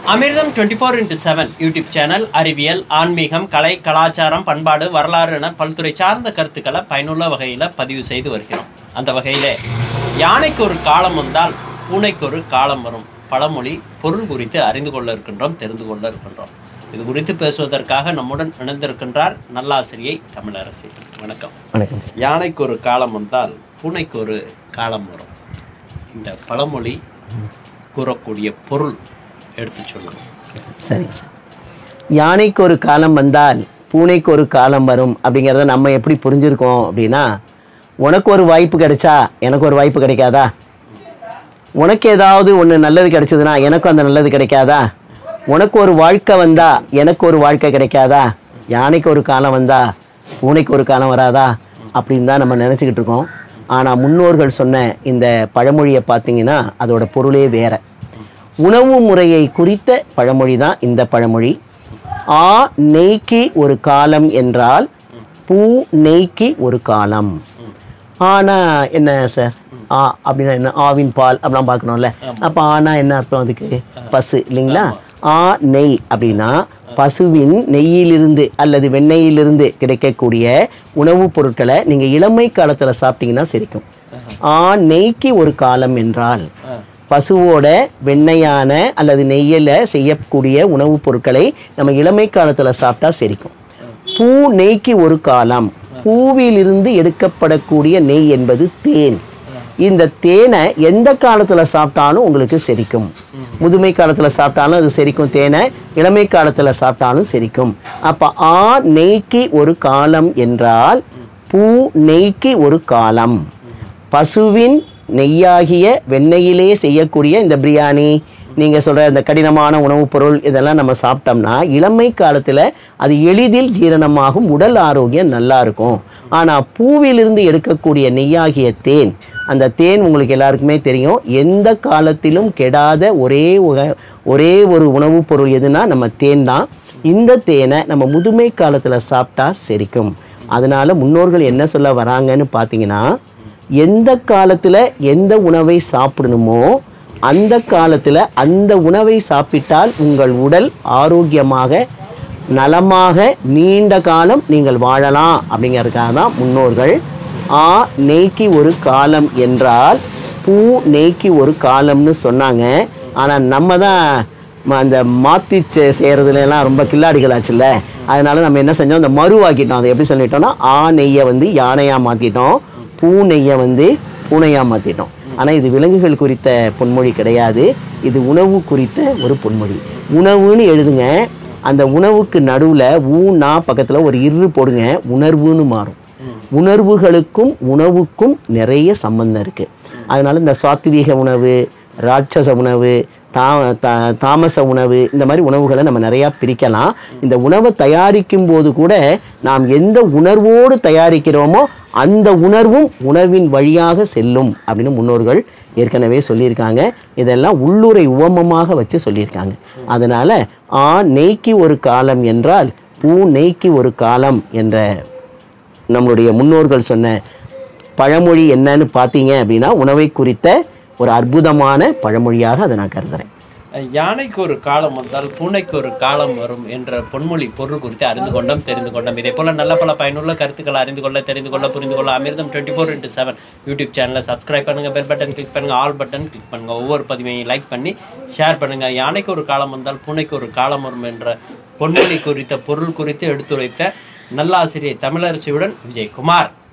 அமிர்தம் twenty four into seven YouTube channel அறிவியல் ஆன்மீகம் கலை கலாச்சாரம் பண்பாடு வரலாறு என பல்துறை சார்ந்த கருத்துக்களை பயனுள்ள வகையில் பதிவு செய்து வருகிறோம் அந்த வகையிலே யானைக்கு ஒரு காலம் வந்தால் பூனைக்கு ஒரு காலம் வரும் பழமொழி பொருள் குறித்து அறிந்து கொள்ள இருக்கின்றோம் தெரிந்து கொள்ள இருக்கின்றோம் இது குறித்து பேசுவதற்காக நம்முடன் இணைந்திருக்கின்றார் நல்லாசிரியை தமிழரசி வணக்கம் வணக்கம் சார் யானைக்கு ஒரு காலம் வந்தால் பூனைக்கு ஒரு காலம் வரும் இந்த பழமொழி கூறக்கூடிய பொருள் எடுத்து சொல்லுங்க சரிங்க சார் யானைக்கு ஒரு காலம் வந்தால் பூனைக்கு ஒரு காலம் வரும் அப்படிங்கிறத நம்ம எப்படி புரிஞ்சிருக்கோம் அப்படின்னா உனக்கு ஒரு வாய்ப்பு கிடைச்சா எனக்கு ஒரு வாய்ப்பு கிடைக்காதா உனக்கு ஏதாவது ஒன்று நல்லது கிடைச்சதுன்னா எனக்கும் அந்த நல்லது கிடைக்காதா உனக்கு ஒரு வாழ்க்கை வந்தா எனக்கு ஒரு வாழ்க்கை கிடைக்காதா யானைக்கு ஒரு காலம் வந்தா பூனைக்கு ஒரு காலம் வராதா அப்படின்னு தான் நம்ம நினச்சிக்கிட்டு இருக்கோம் ஆனால் முன்னோர்கள் சொன்ன இந்த பழமொழியை பார்த்தீங்கன்னா அதோட பொருளே வேற உணவு முறையை குறித்த பழமொழி தான் இந்த பழமொழி ஆ நெய்க்கு ஒரு காலம் என்றால் பூ நெய்க்கு ஒரு காலம் ஆனா என்ன சார் ஆ அப்படின்னா என்ன ஆவின் பால் அப்படிலாம் பார்க்கணும்ல அப்போ ஆனா என்ன அர்த்தம் அதுக்கு பசு இல்லைங்களா ஆ நெய் அப்படின்னா பசுவின் நெய்யிலிருந்து அல்லது வெண்ணெயிலிருந்து கிடைக்கக்கூடிய உணவுப் பொருட்களை நீங்கள் இளமை காலத்தில் சாப்பிட்டீங்கன்னா செரிக்கும் ஆ நெய்க்கு ஒரு காலம் என்றால் பசுவோட வெண்ணெயான அல்லது நெய்யில் செய்யக்கூடிய உணவுப் பொருட்களை நம்ம இளமை காலத்தில் சாப்பிட்டா செரிக்கும் பூ நெய்க்கு ஒரு காலம் பூவிலிருந்து எடுக்கப்படக்கூடிய நெய் என்பது தேன் இந்த தேனை எந்த காலத்தில் சாப்பிட்டாலும் உங்களுக்கு செரிக்கும் முதுமை காலத்தில் சாப்பிட்டாலும் அது செரிக்கும் தேனை இளமை காலத்தில் சாப்பிட்டாலும் செரிக்கும் அப்போ ஆ நெய்க்கு ஒரு காலம் என்றால் பூ நெய்க்கு ஒரு காலம் பசுவின் நெய்யாகிய வெண்ணெயிலே செய்யக்கூடிய இந்த பிரியாணி நீங்கள் சொல்கிற இந்த கடினமான உணவுப் பொருள் இதெல்லாம் நம்ம சாப்பிட்டோம்னா இளமை காலத்தில் அது எளிதில் ஜீரணமாகும் உடல் ஆரோக்கியம் நல்லா இருக்கும் ஆனால் பூவிலிருந்து எடுக்கக்கூடிய நெய்யாகிய தேன் அந்த தேன் உங்களுக்கு எல்லாருக்குமே தெரியும் எந்த காலத்திலும் கெடாத ஒரே உக- ஒரே ஒரு உணவுப் பொருள் எதுனா நம்ம தேன் தான் இந்த தேனை நம்ம முதுமை காலத்தில் சாப்பிட்டா செரிக்கும் அதனால முன்னோர்கள் என்ன சொல்ல வராங்கன்னு பார்த்தீங்கன்னா எந்த காலத்தில் எந்த உணவை சாப்பிடணுமோ அந்த காலத்தில் அந்த உணவை சாப்பிட்டால் உங்கள் உடல் ஆரோக்கியமாக நலமாக நீண்ட காலம் நீங்கள் வாழலாம் அப்படிங்கிறதுக்காக தான் முன்னோர்கள் ஆ நெய்க்கு ஒரு காலம் என்றால் பூ நெய்க்கு ஒரு காலம்னு சொன்னாங்க ஆனால் நம்ம தான் ம- அந்த மாற்றி செய்கிறதுலாம் ரொம்ப கில்லாடிகளாச்சுல்ல அதனால நம்ம என்ன செஞ்சோம் அந்த மறுவாக்கிட்டோம் அதை எப்படி சொல்லிட்டோம்னா ஆ நெய்யை வந்து யானையாக மாற்றிட்டோம் பூ நெய்யை வந்து பூனையாக மாற்றிட்டோம் ஆனால் இது விலங்குகள் குறித்த பொன்மொழி கிடையாது இது உணவு குறித்த ஒரு பொன்மொழி உணவுன்னு எழுதுங்க அந்த உணவுக்கு நடுவில் ஊ நா பக்கத்தில் ஒரு இரு போடுங்க உணர்வுன்னு மாறும் உணர்வுகளுக்கும் உணவுக்கும் நிறைய சம்பந்தம் இருக்குது அதனால இந்த சாத்வீக உணவு ராட்சச உணவு தா தா- தாமச உணவு இந்த மாதிரி உணவுகளை நம்ம நிறையா பிரிக்கலாம் இந்த உணவை தயாரிக்கும் போது கூட நாம் எந்த உணர்வோடு தயாரிக்கிறோமோ அந்த உணர்வும் உணவின் வழியாக செல்லும் அப்படின்னு முன்னோர்கள் ஏற்கனவே சொல்லியிருக்காங்க இதெல்லாம் உள்ளுரை உவமமாக வச்சு சொல்லியிருக்காங்க அதனால ஆ நெய்க்கு ஒரு காலம் என்றால் பூ நெய்க்கு ஒரு காலம் என்ற நம்மளுடைய முன்னோர்கள் சொன்ன பழமொழி என்னன்னு பார்த்தீங்க அப்படின்னா உணவை குறித்த ஒரு அற்புதமான பழமொழியாக அதை நான் கருதுறேன் யானைக்கு ஒரு காலம் வந்தால் பூனைக்கு ஒரு காலம் வரும் என்ற பொன்மொழி பொருள் குறித்து அறிந்து கொண்டோம் தெரிந்து கொண்டோம் இதே போல நல்ல பல பயனுள்ள கருத்துக்களை அறிந்து கொள்ள தெரிந்து கொள்ள புரிந்து கொள்ள Amirtham twenty four into seven YouTube சேனலை சப்ஸ்கிரைப் பண்ணுங்க பெல் பட்டன் கிளிக் பண்ணுங்க ஆல் பட்டன் கிளிக் பண்ணுங்க ஒவ்வொரு பதிவையும் லைக் பண்ணி ஷேர் பண்ணுங்க யானைக்கு ஒரு காலம் வந்தால் பூனைக்கு ஒரு காலம் வரும் என்ற பொன்மொழி குறித்த பொருள் குறித்து எடுத்துரைத்த நல்லாசிரியை தமிழரசியுடன் விஜயகுமார்